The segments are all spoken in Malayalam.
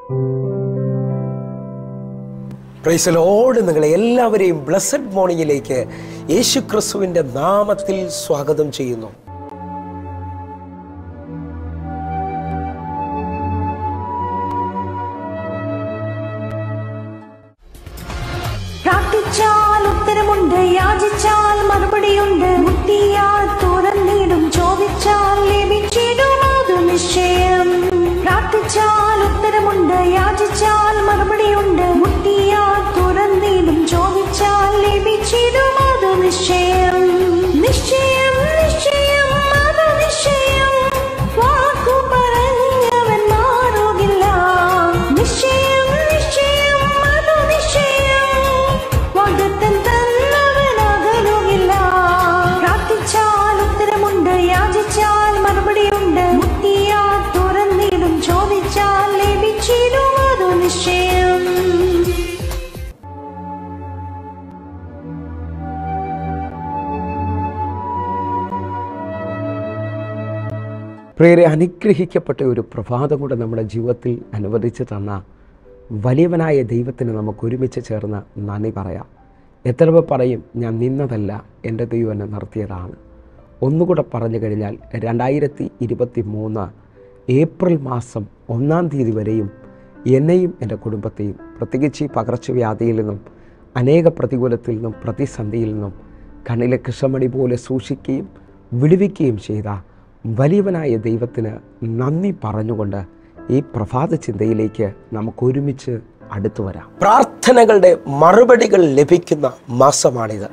പ്രൈസലോട് നിങ്ങളെ എല്ലാവരെയും ബ്ലസ്സഡ് മോർണിംഗിലേക്ക് യേശു ക്രിസ്തുവിൻ്റെ നാമത്തിൽ സ്വാഗതം ചെയ്യുന്നു പ്രാർത്ഥിച്ചാൽ ഉത്തരമുണ്ട് യാചിച്ചാൽ മറുപടിയുണ്ട് മുട്ടിയാൽ തുറന്നിടും ചോദിച്ചാൽ ലഭിച്ചിടും അത് നിശ്ചയം പ്രാർത്ഥിച്ചാൽ ഉത്തരമുണ്ട് യാചിച്ചാൽ മറുപടിയുണ്ട് മുട്ടിയാൽ തുറന്നിടും ചോദിച്ചാൽ ലഭിച്ചിടും അത് നിശ്ചയം നിശ്ചയം നിശ്ചയം അത് നിശ്ചയം വാക്കു പറഞ്ഞവൻ മാറുകില്ല നിശ്ചയം നിശ്ചയം അത് നിശ്ചയം വാഗ്ദത്തം തന്നവൻ അകലുകില്ല പ്രാർത്ഥിച്ചാൽ ഉത്തരമുണ്ട് യാചിച്ചാൽ മറുപടിയുണ്ട് മുട്ടിയാൽ തുറന്നിടും ചോദിച്ചാൽ ലഭിച്ചിടും അത് നിശ്ചയം പ്രിയരെ അനുഗ്രഹിക്കപ്പെട്ട ഒരു പ്രഭാതം കൂടെ നമ്മുടെ ജീവിതത്തിൽ അനുവദിച്ച് തന്ന വലിയവനായ ദൈവത്തിന് നമുക്ക് ഒരുമിച്ച് ചേർന്ന് നന്ദി പറയാം എത്ര പേർ പറയും ഞാൻ നിന്നതല്ല എൻ്റെ ദൈവം എന്നെ നിർത്തിയതാണ് ഒന്നുകൂടെ പറഞ്ഞു കഴിഞ്ഞാൽ രണ്ടായിരത്തി ഇരുപത്തി മൂന്ന് ഏപ്രിൽ മാസം ഒന്നാം തീയതി വരെയും എന്നെയും എൻ്റെ കുടുംബത്തെയും പ്രത്യേകിച്ച് ഈ പകർച്ചവ്യാധിയിൽ നിന്നും അനേക പ്രതികൂലത്തിൽ നിന്നും പ്രതിസന്ധിയിൽ നിന്നും കണ്ണിലെ കൃഷ്ണമണി പോലെ സൂക്ഷിക്കുകയും വിടുവിക്കുകയും ചെയ്ത വലിയവനായ ദൈവത്തിന് നന്ദി പറഞ്ഞുകൊണ്ട് ഈ പ്രഭാത ചിന്തയിലേക്ക് നമുക്ക് ഒരുമിച്ച് അടുത്തു വരാം പ്രാർത്ഥനകളുടെ മറുപടികൾ ലഭിക്കുന്ന മാസമാണിത്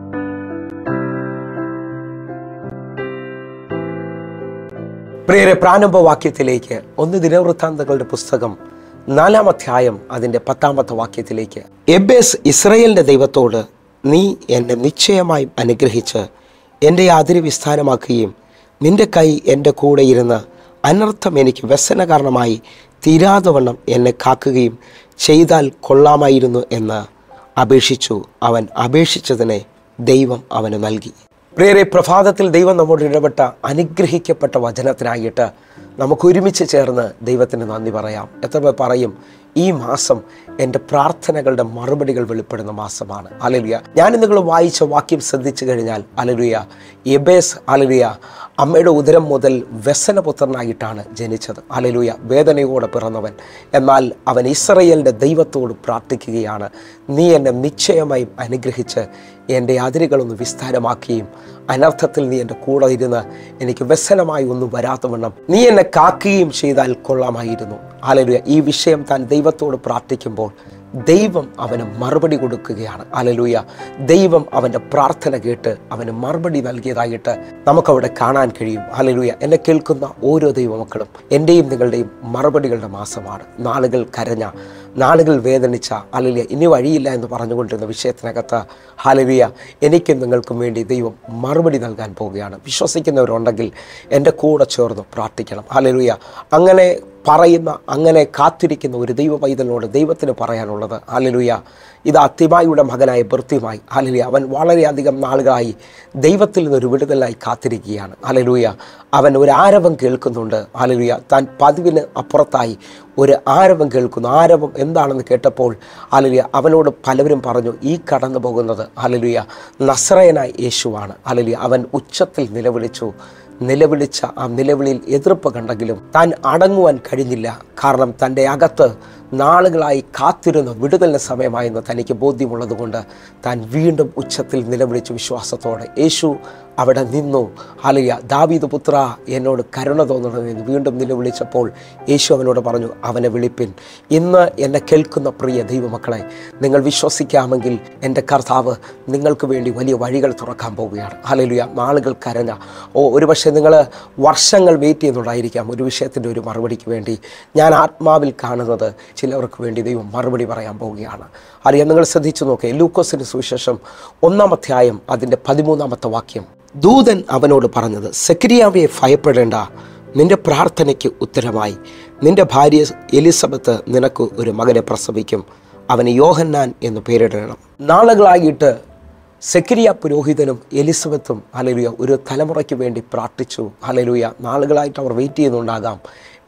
പ്രിയരെ പ്രാരംഭവാക്യത്തിലേക്ക് ഒന്ന് ദിനവൃത്താന്തങ്ങളുടെ പുസ്തകം നാലാം അധ്യായം അതിൻ്റെ പത്താമത്തെ വാക്യത്തിലേക്ക് എബേസ് ഇസ്രയേലിൻ്റെ ദൈവത്തോട് നീ എന്നെ നിശ്ചയമായും അനുഗ്രഹിച്ച് എൻ്റെ അതിരി വിസ്ഥാനമാക്കുകയും നിന്റെ കൈ എൻ്റെ കൂടെ ഇരുന്ന് അനർത്ഥം എനിക്ക് വ്യസന കാരണമായി തീരാതെ വണ്ണം എന്നെ കാക്കുകയും ചെയ്താൽ കൊള്ളാമായിരുന്നു എന്ന് അപേക്ഷിച്ചു അവൻ അപേക്ഷിച്ചതിനെ ദൈവം അവന് നൽകി പ്രിയരെ പ്രഭാതത്തിൽ ദൈവം നമ്മോട് ഇടപെട്ട അനുഗ്രഹിക്കപ്പെട്ട വചനത്തിനായിട്ട് നമുക്ക് ഒരുമിച്ച് ചേർന്ന് ദൈവത്തിന് നന്ദി പറയാം എത്ര പേർ പറയും ഈ മാസം എൻ്റെ പ്രാർത്ഥനകളുടെ മറുപടികൾ വെളിപ്പെടുന്ന മാസമാണ് അലലുയ ഞാൻ നിങ്ങൾ വായിച്ച വാക്യം ശ്രദ്ധിച്ചു കഴിഞ്ഞാൽ അലലുയ എബേസ് അലലുയ അമ്മയുടെ ഉദരം മുതൽ വ്യസനപുത്രനായിട്ടാണ് ജനിച്ചത് അലലുയ വേദനയോടെ പിറന്നവൻ എന്നാൽ അവൻ ഇസ്രയേലിൻ്റെ ദൈവത്തോട് പ്രാർത്ഥിക്കുകയാണ് നീ എന്നെ നിശ്ചയമായും അനുഗ്രഹിച്ച് എൻ്റെ അതിരുകളൊന്ന് വിസ്താരമാക്കുകയും അനർത്ഥത്തിൽ നീ എൻ്റെ കൂടെ ഇരുന്ന് എനിക്ക് വ്യസനമായി ഒന്നും വരാത്തവണ്ണം നീ എന്നെ കാക്കുകയും ചെയ്താൽ കൊള്ളാമായിരുന്നു അലലുയ ഈ വിഷയം താൻ ദൈവത്തോട് പ്രാർത്ഥിക്കുമ്പോൾ ദൈവം അവന് മറുപടി കൊടുക്കുകയാണ് അലലുയ ദൈവം അവൻ്റെ പ്രാർത്ഥന കേട്ട് അവന് മറുപടി നൽകിയതായിട്ട് നമുക്കവിടെ കാണാൻ കഴിയും അലലുയ എന്നെ കേൾക്കുന്ന ഓരോ ദൈവമക്കളും എൻ്റെയും നിങ്ങളുടെയും മറുപടികളുടെ മാസമാണ് നാളുകൾ കരഞ്ഞ നാളുകൾ വേദനിച്ച അലലിയ ഇനി വഴിയില്ല എന്ന് പറഞ്ഞുകൊണ്ടിരുന്ന വിഷയത്തിനകത്ത് ഹാലലിയ എനിക്കും നിങ്ങൾക്കും വേണ്ടി ദൈവം മറുപടി നൽകാൻ പോവുകയാണ് വിശ്വസിക്കുന്നവരുണ്ടെങ്കിൽ എൻ്റെ കൂടെ ചേർന്ന് പ്രാർത്ഥിക്കണം ഹാലലുയ അങ്ങനെ പറയുന്ന അങ്ങനെ കാത്തിരിക്കുന്ന ഒരു ദൈവ പൈതലിനോട് ദൈവത്തിന് പറയാനുള്ളത് ഹാലലുയ ഇത് അത്തിമായിയുടെ മകനായ ബൃത്യമായി ഹാലലുയ അവൻ വളരെയധികം നാളുകളായി ദൈവത്തിൽ നിന്നൊരു വിടുതലായി കാത്തിരിക്കുകയാണ് ഹാലലുയ അവൻ ഒരു ആരവം കേൾക്കുന്നുണ്ട് ഹാലലുയ താൻ പതിവിന് അപ്പുറത്തായി ഒരു ആരവം കേൾക്കുന്നു ആരവം എന്താണെന്ന് കേട്ടപ്പോൾ ഹാലലുയ അവനോട് പലവരും പറഞ്ഞു ഈ കടന്നു പോകുന്നത് ഹാലലുയ നസ്രയനായ യേശുവാണ് ഹാലലുയ അവൻ ഉച്ചത്തിൽ നിലവിളിച്ചു നിലവിളിച്ച ആ നിലവിളിയിൽ എതിർപ്പ് കണ്ടെങ്കിലും താൻ അടങ്ങുവാൻ കഴിഞ്ഞില്ല കാരണം തൻ്റെ അകത്ത് നാളുകളായി കാത്തിരുന്ന വിടുതലിന് സമയമായെന്ന് തനിക്ക് ബോധ്യമുള്ളതുകൊണ്ട് താൻ വീണ്ടും ഉച്ചത്തിൽ നിലവിളിച്ചു വിശ്വാസത്തോടെ യേശു അവിടെ നിന്നു ഹാലിയ ദാവീദ് പുത്ര എന്നോട് കരുണ തോന്നണമെന്ന് വീണ്ടും നിലവിളിച്ചപ്പോൾ യേശു അവനോട് പറഞ്ഞു അവനെ വിളിപ്പിൻ ഇന്ന് എന്നെ കേൾക്കുന്ന പ്രിയ ദൈവമക്കളെ നിങ്ങൾ വിശ്വസിക്കാമെങ്കിൽ എൻ്റെ കർത്താവ് നിങ്ങൾക്ക് വേണ്ടി വലിയ വഴികൾ തുറക്കാൻ പോവുകയാണ് ഹാലലുയ നാളുകൾ കരഞ്ഞ ഓ ഒരുപക്ഷെ നിങ്ങൾ വർഷങ്ങൾ വെയിറ്റ് ചെയ്യുന്നുണ്ടായിരിക്കാം ഒരു വിഷയത്തിൻ്റെ ഒരു മറുപടിക്ക് വേണ്ടി ഞാൻ ആത്മാവിൽ കാണുന്നത് ചിലവർക്ക് വേണ്ടി ദൈവം മറുപടി പറയാൻ പോവുകയാണ് അറിയാം നിങ്ങൾ ശ്രദ്ധിച്ചു നോക്കേ ലൂക്കോസിന് സുവിശേഷം ഒന്നാം അധ്യായം അതിൻ്റെ പതിമൂന്നാമത്തെ വാക്യം ദൂതൻ അവനോട് പറഞ്ഞത് സെക്രിയാവയെ ഭയപ്പെടേണ്ട നിന്റെ പ്രാർത്ഥനയ്ക്ക് ഉത്തരമായി നിന്റെ ഭാര്യ എലിസബത്ത് നിനക്ക് ഒരു മകനെ പ്രസവിക്കും അവന് യോഹന്നാൻ എന്ന് പേരിടണം നാളുകളായിട്ട് സെക്രിയ പുരോഹിതനും എലിസബത്തും ഹലലുയ ഒരു തലമുറയ്ക്ക് വേണ്ടി പ്രാർത്ഥിച്ചു ഹലലുയ നാളുകളായിട്ട് അവർ വെയിറ്റ് ചെയ്യുന്നുണ്ടാകാം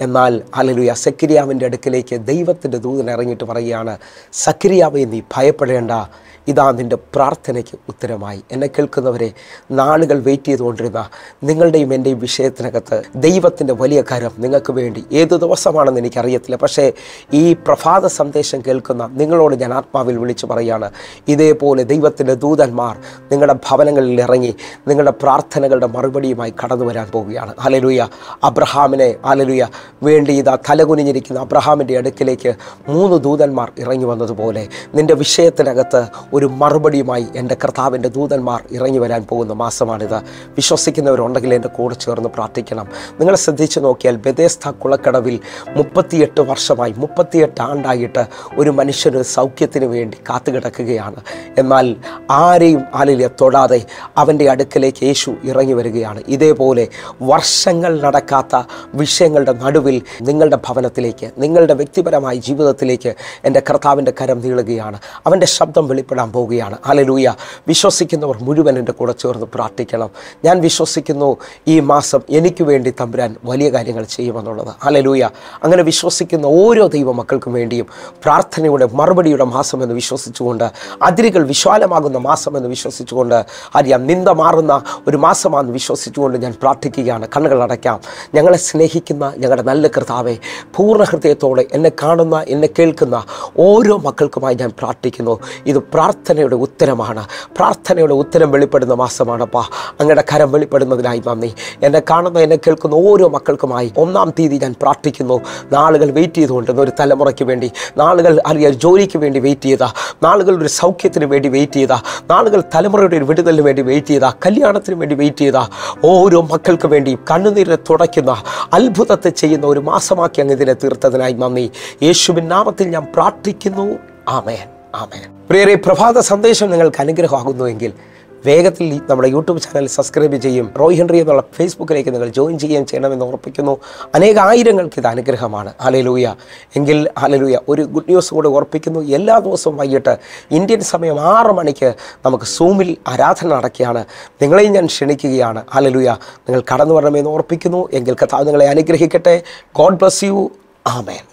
എന്നാൽ അലലുയ സക്രിയാവിൻ്റെ അടുക്കലേക്ക് ദൈവത്തിൻ്റെ ദൂതൻ ഇറങ്ങിയിട്ട് പറയുകയാണ് സക്രിയാവെ നീ ഭയപ്പെടേണ്ട ഇതാ നിൻ്റെ പ്രാർത്ഥനയ്ക്ക് ഉത്തരമായി എന്നെ കേൾക്കുന്നവരെ നാളുകൾ വെയിറ്റ് ചെയ്തുകൊണ്ടിരുന്ന നിങ്ങളുടെയും എൻ്റെയും വിഷയത്തിനകത്ത് ദൈവത്തിൻ്റെ വലിയ കരം നിങ്ങൾക്ക് വേണ്ടി ഏത് ദിവസമാണെന്ന് എനിക്കറിയത്തില്ല പക്ഷേ ഈ പ്രഭാത സന്ദേശം കേൾക്കുന്ന നിങ്ങളോട് ഞാൻ ആത്മാവിൽ വിളിച്ചു പറയുകയാണ് ഇതേപോലെ ദൈവത്തിൻ്റെ ദൂതന്മാർ നിങ്ങളുടെ ഭവനങ്ങളിൽ ഇറങ്ങി നിങ്ങളുടെ പ്രാർത്ഥനകളുടെ മറുപടിയുമായി കടന്നു വരാൻ പോവുകയാണ് അലലുയ അബ്രഹാമിനെ അലലുയ വേണ്ടി ഇതാ തലകുനിഞ്ഞിരിക്കുന്ന അബ്രഹാമിൻ്റെ അടുക്കിലേക്ക് മൂന്ന് ദൂതന്മാർ ഇറങ്ങി വന്നതുപോലെ നിൻ്റെ വിഷയത്തിനകത്ത് ഒരു മറുപടിയുമായി എൻ്റെ കർത്താവിൻ്റെ ദൂതന്മാർ ഇറങ്ങി വരാൻ പോകുന്ന മാസമാണിത് വിശ്വസിക്കുന്നവരുണ്ടെങ്കിൽ എൻ്റെ കൂടെ ചേർന്ന് പ്രാർത്ഥിക്കണം നിങ്ങൾ ശ്രദ്ധിച്ചു നോക്കിയാൽ ബദേസ്ത കുളക്കടവിൽ മുപ്പത്തിയെട്ട് വർഷമായി മുപ്പത്തിയെട്ട് ആണ്ടായിട്ട് ഒരു മനുഷ്യന് സൗഖ്യത്തിന് വേണ്ടി കാത്തുകിടക്കുകയാണ് എന്നാൽ ആരെയും ആലിലെ തൊടാതെ അവൻ്റെ അടുക്കലേക്ക് യേശു ഇറങ്ങി വരികയാണ് ഇതേപോലെ വർഷങ്ങൾ നടക്കാത്ത വിഷയങ്ങളുടെ നടുവിൽ നിങ്ങളുടെ ഭവനത്തിലേക്ക് നിങ്ങളുടെ വ്യക്തിപരമായ ജീവിതത്തിലേക്ക് എൻ്റെ കർത്താവിൻ്റെ കരം നീളുകയാണ് അവൻ്റെ ശബ്ദം വെളിപ്പെടാൻ പോവുകയാണ് അലലൂയ വിശ്വസിക്കുന്നവർ മുഴുവൻ എൻ്റെ കൂടെ ചേർന്ന് പ്രാർത്ഥിക്കണം ഞാൻ വിശ്വസിക്കുന്നു ഈ മാസം എനിക്ക് വേണ്ടി തമ്പുരാൻ വലിയ കാര്യങ്ങൾ ചെയ്യുമെന്നുള്ളത് അലലൂയ അങ്ങനെ വിശ്വസിക്കുന്ന ഓരോ ദൈവ മക്കൾക്കും വേണ്ടിയും പ്രാർത്ഥനയുടെ മറുപടിയുടെ മാസമെന്ന് വിശ്വസിച്ചുകൊണ്ട് അതിരുകൾ വിശാലമാകുന്ന മാസമെന്ന് വിശ്വസിച്ചുകൊണ്ട് അറിയാം നിന്ദ മാറുന്ന ഒരു മാസമാണെന്ന് വിശ്വസിച്ചുകൊണ്ട് ഞാൻ പ്രാർത്ഥിക്കുകയാണ് കണ്ണുകൾ അടയ്ക്കാം ഞങ്ങളെ സ്നേഹിക്കുന്ന ഞങ്ങളുടെ നല്ല കർത്താവെ പൂർണ്ണ ഹൃദയത്തോടെ എന്നെ കാണുന്ന എന്നെ കേൾക്കുന്ന ഓരോ മക്കൾക്കുമായി ഞാൻ പ്രാർത്ഥിക്കുന്നു ഇത് പ്രാർത്ഥനയുടെ ഉത്തരമാണ് പ്രാർത്ഥനയുടെ ഉത്തരം വെളിപ്പെടുന്ന മാസമാണപ്പാ അങ്ങയുടെ കരം വെളിപ്പെടുന്നതിനായി നന്ദി എന്നെ കാണുന്ന എന്നെ കേൾക്കുന്ന ഓരോ മക്കൾക്കുമായി ഒന്നാം തീയതി ഞാൻ പ്രാർത്ഥിക്കുന്നു നാളുകൾ വെയിറ്റ് ചെയ്തുകൊണ്ടിരുന്ന ഒരു തലമുറയ്ക്ക് വേണ്ടി നാളുകൾ അറിയാൻ ജോലിക്ക് വേണ്ടി വെയിറ്റ് ചെയ്ത നാളുകൾ ഒരു സൗഖ്യത്തിന് വേണ്ടി വെയിറ്റ് ചെയ്ത നാളുകൾ തലമുറയുടെ ഒരു വിടുതലിന് വേണ്ടി വെയിറ്റ് ചെയ്ത കല്യാണത്തിന് വേണ്ടി വെയിറ്റ് ചെയ്ത ഓരോ മക്കൾക്ക് വേണ്ടി കണ്ണുനീരെ തുടയ്ക്കുന്ന അത്ഭുതത്തെ ചെയ്യുന്ന ഒരു മാസമാക്കി അങ്ങ് ഇതിനെ തീർത്തതിനായി നന്ദി യേശുവിൻ നാമത്തിൽ ഞാൻ പ്രാർത്ഥിക്കുന്നു ആമേൻ ആമേൻ പ്രിയരെ പ്രഭാത സന്ദേശം നിങ്ങൾക്ക് അനുഗ്രഹമാകുന്നുവെങ്കിൽ വേഗത്തിൽ ഈ നമ്മുടെ യൂട്യൂബ് ചാനൽ സബ്സ്ക്രൈബ് ചെയ്യും റോയ് ഹെൻറി എന്നുള്ള ഫേസ്ബുക്കിലേക്ക് നിങ്ങൾ ജോയിൻ ചെയ്യുകയും ചെയ്യണമെന്ന് ഓർപ്പിക്കുന്നു അനേക ആയിരങ്ങൾക്ക് ഇത് അനുഗ്രഹമാണ് ഹാലലൂയ എങ്കിൽ ഹാലലൂയ ഒരു ഗുഡ് ന്യൂസ് കൂടെ ഓർപ്പിക്കുന്നു എല്ലാ ദിവസവും വൈകിട്ട് ഇന്ത്യൻ സമയം ആറ് മണിക്ക് നമുക്ക് സൂമിൽ ആരാധന നടക്കുകയാണ് നിങ്ങളെയും ഞാൻ ക്ഷണിക്കുകയാണ് ഹാലലൂയ നിങ്ങൾ കടന്നു വരണമെന്ന് ഓർപ്പിക്കുന്നു എങ്കിൽ കഥാവ് നിങ്ങളെ അനുഗ്രഹിക്കട്ടെ ഗോഡ് ബ്ലസ് യു ആമേൻ